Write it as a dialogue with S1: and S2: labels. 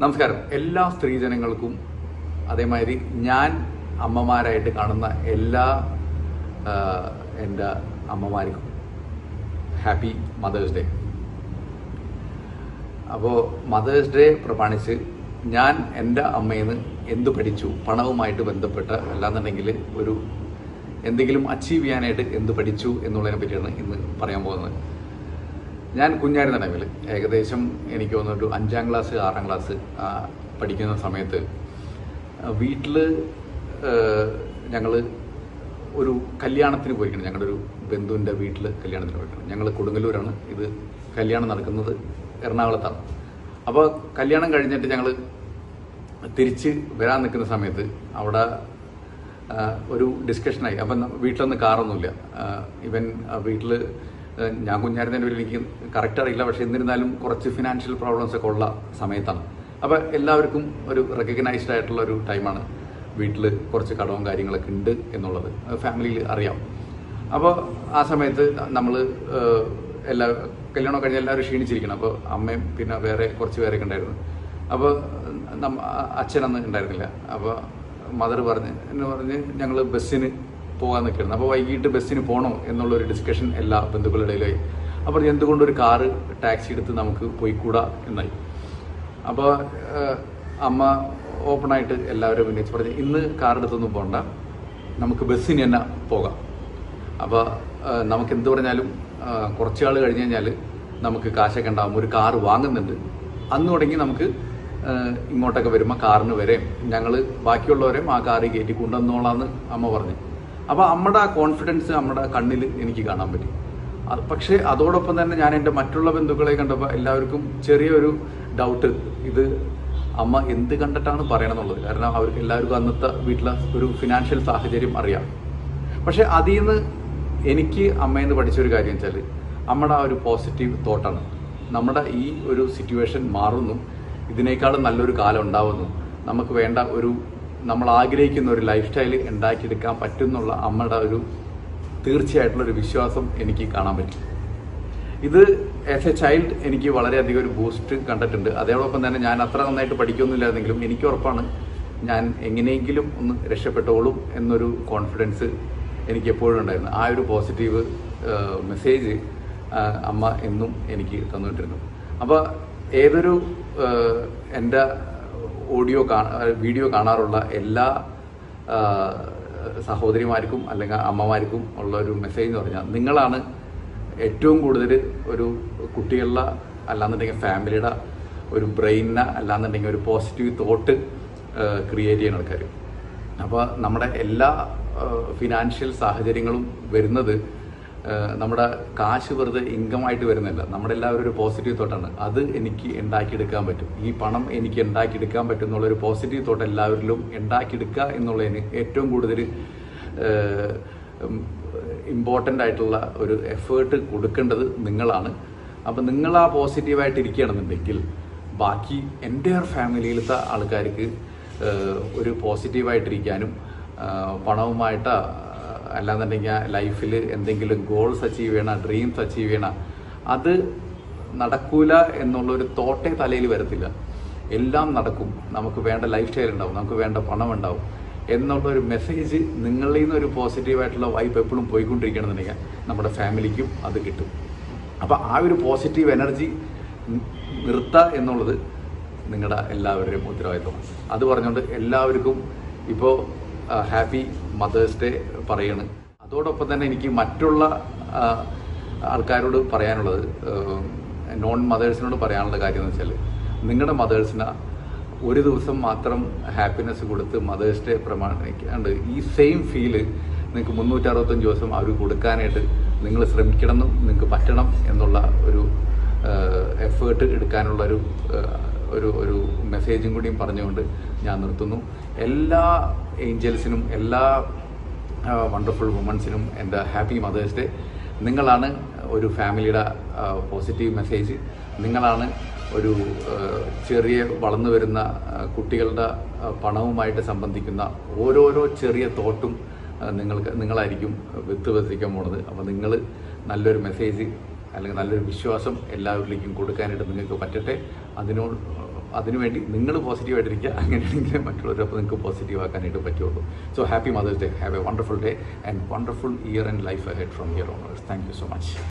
S1: നമസ്കാരം എല്ലാ സ്ത്രീജനങ്ങൾക്കും അതേമാതിരി ഞാൻ അമ്മമാരായിട്ട് കാണുന്ന എല്ലാ ആ, എൻ്റെ അമ്മമാർക്കും ഹാപ്പി മദേഴ്സ് ഡേ അപ്പോൾ മദേഴ്സ് ഡേ പ്രമാണിച്ച് ഞാൻ എൻ്റെ അമ്മയിൽ നിന്ന് എന്ത് പഠിച്ചു പണവുമായിട്ട് ബന്ധപ്പെട്ട അല്ലാന്നുണ്ടെങ്കിൽ ഒരു എന്തെങ്കിലും അച്ചീവ് ചെയ്യാനായിട്ട് എന്ത് പഠിച്ചു എന്നുള്ളതിനെ പറ്റിയാണ് ഇന്ന് പറയാൻ പോകുന്നത് ഞാൻ കുഞ്ഞായിരുന്ന ടൈമിൽ ഏകദേശം എനിക്ക് തോന്നുന്നു ഒരു അഞ്ചാം ക്ലാസ് ആറാം ക്ലാസ് ആ, പഠിക്കുന്ന സമയത്ത് വീട്ടിൽ ഞങ്ങൾ ഒരു കല്യാണത്തിന് പോയിരിക്കണം ഞങ്ങളുടെ ഒരു ബന്ധുവിൻ്റെ വീട്ടിൽ കല്യാണത്തിന് പോയിരിക്കണം ഞങ്ങൾ കൊടുങ്ങല്ലൂരാണ് ഇത് കല്യാണം നടക്കുന്നത് എറണാകുളത്താണ് അപ്പോൾ കല്യാണം കഴിഞ്ഞിട്ട് ഞങ്ങൾ തിരിച്ച് വരാൻ നിൽക്കുന്ന സമയത്ത് അവിടെ ആ, ഒരു ഡിസ്കഷനായി അപ്പം ന- വീട്ടിലൊന്നും കാറൊന്നുമില്ല ആ, ഇവൻ വീട്ടിൽ ഞാൻ കുഞ്ഞായിരുന്നതിൻ്റെ പേരിൽ എനിക്ക് കറക്റ്റ് അറിയില്ല പക്ഷെ എന്നിരുന്നാലും കുറച്ച് ഫിനാൻഷ്യൽ പ്രോബ്ലംസ് ഒക്കെ ഉള്ള സമയത്താണ് അപ്പോൾ എല്ലാവർക്കും ഒരു റെക്കഗ്നൈസ്ഡ് ആയിട്ടുള്ള ഒരു ടൈമാണ് വീട്ടിൽ കുറച്ച് കടവും കാര്യങ്ങളൊക്കെ ഉണ്ട് എന്നുള്ളത് ഫാമിലിയിൽ അറിയാം അപ്പോൾ ആ സമയത്ത് നമ്മൾ എല്ലാ കല്യാണം കഴിഞ്ഞ് എല്ലാവരും ക്ഷീണിച്ചിരിക്കണം അപ്പോൾ അമ്മയും പിന്നെ വേറെ കുറച്ച് പേരൊക്കെ ഉണ്ടായിരുന്നു അപ്പോൾ നമ്മ അച്ഛനന്ന് ഉണ്ടായിരുന്നില്ല അപ്പോൾ മദർ പറഞ്ഞ് എന്ന് പറഞ്ഞ് ഞങ്ങൾ ബസ്സിന് പോകാൻ നിൽക്കണം അപ്പോൾ വൈകിട്ട് ബസ്സിന് പോകണോ എന്നുള്ളൊരു ഡിസ്കഷൻ എല്ലാ ബന്ധുക്കളുടെ ഇടയിലായി അപ്പോൾ എന്തുകൊണ്ട് ഒരു കാറ് ടാക്സി എടുത്ത് നമുക്ക് പോയിക്കൂടാ എന്നായി അപ്പോൾ അമ്മ ഓപ്പണായിട്ട് എല്ലാവരും ഉന്നയിച്ച് പറഞ്ഞ് ഇന്ന് കാർ എടുത്തൊന്നും പോകണ്ട നമുക്ക് ബസ്സിന് തന്നെ പോകാം അപ്പോൾ നമുക്ക് എന്ത് പറഞ്ഞാലും ആ, കുറച്ച് ആൾ കഴിഞ്ഞ് കഴിഞ്ഞാൽ നമുക്ക് കാശൊക്കെ ഉണ്ടാവും ഒരു കാറ് വാങ്ങുന്നുണ്ട് അന്ന് തുടങ്ങി നമുക്ക് ആ, ഇങ്ങോട്ടൊക്കെ വരുമ്പോൾ കാറിന് വരെയും ഞങ്ങൾ ബാക്കിയുള്ളവരെയും ആ കാറിൽ കയറ്റി കൊണ്ടുവന്നോളാന്ന് അമ്മ പറഞ്ഞു അപ്പോൾ അമ്മയുടെ ആ കോൺഫിഡൻസ് നമ്മുടെ കണ്ണിൽ എനിക്ക് കാണാൻ പറ്റി അത് പക്ഷേ അതോടൊപ്പം തന്നെ ഞാൻ എൻ്റെ മറ്റുള്ള ബന്ധുക്കളെ കണ്ടപ്പോൾ എല്ലാവർക്കും ചെറിയൊരു ഡൗട്ട് ഇത് അമ്മ എന്ത് കണ്ടിട്ടാണ് പറയണമെന്നുള്ളത് കാരണം അവർക്ക് എല്ലാവർക്കും അന്നത്തെ വീട്ടിലെ ഒരു ഫിനാൻഷ്യൽ സാഹചര്യം അറിയാം പക്ഷെ അതിൽ നിന്ന് എനിക്ക് അമ്മയിൽ നിന്ന് പഠിച്ച ഒരു കാര്യം വെച്ചാൽ നമ്മുടെ ആ ഒരു പോസിറ്റീവ് തോട്ടാണ് നമ്മുടെ ഈ ഒരു സിറ്റുവേഷൻ മാറുന്നു ഇതിനേക്കാളും നല്ലൊരു കാലം ഉണ്ടാവുന്നു നമുക്ക് വേണ്ട ഒരു നമ്മൾ ആഗ്രഹിക്കുന്ന ഒരു ലൈഫ് സ്റ്റൈൽ ഉണ്ടാക്കിയെടുക്കാൻ പറ്റുന്നുള്ള അമ്മയുടെ ഒരു തീർച്ചയായിട്ടുള്ള ഒരു വിശ്വാസം എനിക്ക് കാണാൻ പറ്റി ഇത് ആസ് എ ചൈൽഡ് എനിക്ക് വളരെയധികം ഒരു ബൂസ്റ്റ് കണ്ടിട്ടുണ്ട് അതോടൊപ്പം തന്നെ ഞാൻ അത്ര നന്നായിട്ട് പഠിക്കൊന്നുമില്ലായിരുന്നെങ്കിലും എനിക്ക് ഉറപ്പാണ് ഞാൻ എങ്ങനെയെങ്കിലും ഒന്ന് രക്ഷപ്പെട്ടോളും എന്നൊരു കോൺഫിഡൻസ് എനിക്ക് എപ്പോഴും ഉണ്ടായിരുന്നു ആ ഒരു പോസിറ്റീവ് മെസ്സേജ് അമ്മ എന്നും എനിക്ക് തന്നിട്ടിരുന്നു അപ്പോൾ ഏതൊരു ആഹ്, എൻ്റെ ഓഡിയോ കാ വീഡിയോ കാണാറുള്ള എല്ലാ ആഹ്, സഹോദരിമാർക്കും അല്ലെങ്കിൽ അമ്മമാർക്കും ഉള്ള ഒരു മെസ്സേജ് എന്ന് പറഞ്ഞാൽ നിങ്ങളാണ് ഏറ്റവും കൂടുതൽ ഒരു കുട്ടികളുടെ അല്ലാന്നുണ്ടെങ്കിൽ ഫാമിലിയുടെ ഒരു ബ്രെയിനിനെ അല്ലാന്നുണ്ടെങ്കിൽ ഒരു പോസിറ്റീവ് തോട്ട് ക്രിയേറ്റ് ചെയ്യുന്ന ആൾക്കാർ അപ്പോൾ നമ്മുടെ എല്ലാ ഫിനാൻഷ്യൽ സാഹചര്യങ്ങളും വരുന്നത് ആ, നമ്മുടെ കാശ് വെറുതെ ഇൻകമായിട്ട് വരുന്നില്ല നമ്മുടെ എല്ലാവരും ഒരു പോസിറ്റീവ് തോട്ടാണ് അത് എനിക്ക് ഉണ്ടാക്കിയെടുക്കാൻ പറ്റും ഈ പണം എനിക്ക് ഉണ്ടാക്കിയെടുക്കാൻ പറ്റും എന്നുള്ളൊരു പോസിറ്റീവ് തോട്ട് എല്ലാവരിലും ഉണ്ടാക്കിയെടുക്കുക എന്നുള്ളതിന് ഏറ്റവും കൂടുതൽ ഇമ്പോർട്ടൻ്റ് ആയിട്ടുള്ള ഒരു എഫേർട്ട് കൊടുക്കേണ്ടത് നിങ്ങളാണ് അപ്പം നിങ്ങൾ ആ പോസിറ്റീവായിട്ട് ഇരിക്കുകയാണെന്നുണ്ടെങ്കിൽ ബാക്കി എൻ്റെ ഫാമിലിയിലത്തെ ആൾക്കാർക്ക് ഏഹ്, ഒരു പോസിറ്റീവായിട്ടിരിക്കാനും ആഹ്, പണവുമായിട്ട് അല്ലാന്നുണ്ടെങ്കിൽ ലൈഫിൽ എന്തെങ്കിലും ഗോൾസ് അച്ചീവ് ചെയ്യണം ഡ്രീംസ് അച്ചീവ് ചെയ്യണം അത് നടക്കൂല എന്നുള്ളൊരു തോട്ടേ തലയിൽ വരത്തില്ല എല്ലാം നടക്കും നമുക്ക് വേണ്ട ലൈഫ് സ്റ്റൈൽ ഉണ്ടാവും നമുക്ക് വേണ്ട പണം ഉണ്ടാവും എന്നുള്ള ഒരു മെസ്സേജ് നിങ്ങളിൽ നിന്ന് ഒരു പോസിറ്റീവായിട്ടുള്ള വൈബ് എപ്പോഴും പോയിക്കൊണ്ടിരിക്കണമെന്നുണ്ടെങ്കിൽ നമ്മുടെ ഫാമിലിക്കും അത് കിട്ടും അപ്പോൾ ആ ഒരു പോസിറ്റീവ് എനർജി നിർത്തുക എന്നുള്ളത് നിങ്ങളുടെ എല്ലാവരുടെയും ഉത്തരവാദിത്വമാണ് അത് പറഞ്ഞുകൊണ്ട് എല്ലാവർക്കും ഇപ്പോൾ ഹാപ്പി മദേഴ്സ് ഡേ പറയാണ് അതോടൊപ്പം തന്നെ എനിക്ക് മറ്റുള്ള ആ, ആൾക്കാരോട് പറയാനുള്ളത് നോൺ മദേഴ്സിനോട് പറയാനുള്ള കാര്യം എന്ന് വെച്ചാൽ നിങ്ങളുടെ മദേഴ്സിന് ഒരു ദിവസം മാത്രം ഹാപ്പിനെസ് കൊടുത്ത് മദേഴ്സ് ഡേ പ്രമാണിക്കാണ്ട് ഈ സെയിം ഫീല് നിങ്ങൾക്ക് മുന്നൂറ്ററുപത്തഞ്ച് ദിവസം അവർ കൊടുക്കാനായിട്ട് നിങ്ങൾ ശ്രമിക്കണം എന്നും നിങ്ങൾക്ക് പറ്റണം എന്നുള്ള ഒരു എഫേർട്ട് എടുക്കാനുള്ള ഒരു ഏഹ്, ഒരു ഒരു മെസ്സേജും കൂടിയും പറഞ്ഞുകൊണ്ട് ഞാൻ നിർത്തുന്നു എല്ലാ ഏഞ്ചൽസിനും എല്ലാ വണ്ടർഫുൾ വുമൻസിനും എൻ്റെ ഹാപ്പി മദേഴ്സ് ഡേ നിങ്ങളാണ് ഒരു ഫാമിലിയുടെ പോസിറ്റീവ് മെസ്സേജ് നിങ്ങളാണ് ഒരു ആ, ചെറിയ വളർന്നു വരുന്ന ആ, കുട്ടികളുടെ ആ, പണവുമായിട്ട് സംബന്ധിക്കുന്ന ഓരോരോ ചെറിയ തോട്ടും ആ, നിങ്ങൾക്ക് നിങ്ങളായിരിക്കും വിത്ത് വിതറിക്കാൻ പോണത് അപ്പോൾ നിങ്ങൾ നല്ലൊരു മെസ്സേജ് അല്ലെങ്കിൽ നല്ലൊരു വിശ്വാസം എല്ലാവരിലേക്കും കൊടുക്കാനായിട്ട് നിങ്ങൾക്ക് പറ്റട്ടെ അതിനോട് അതിനുവേണ്ടി നിങ്ങൾ പോസിറ്റീവായിട്ടിരിക്കുക അങ്ങനെയാണെങ്കിൽ മറ്റുള്ളവരപ്പോൾ നിങ്ങൾക്ക് പോസിറ്റീവ് ആക്കാനായിട്ട് പറ്റുള്ളൂ so happy mother's day have a wonderful day and wonderful year and life ahead from here onwards thank you so much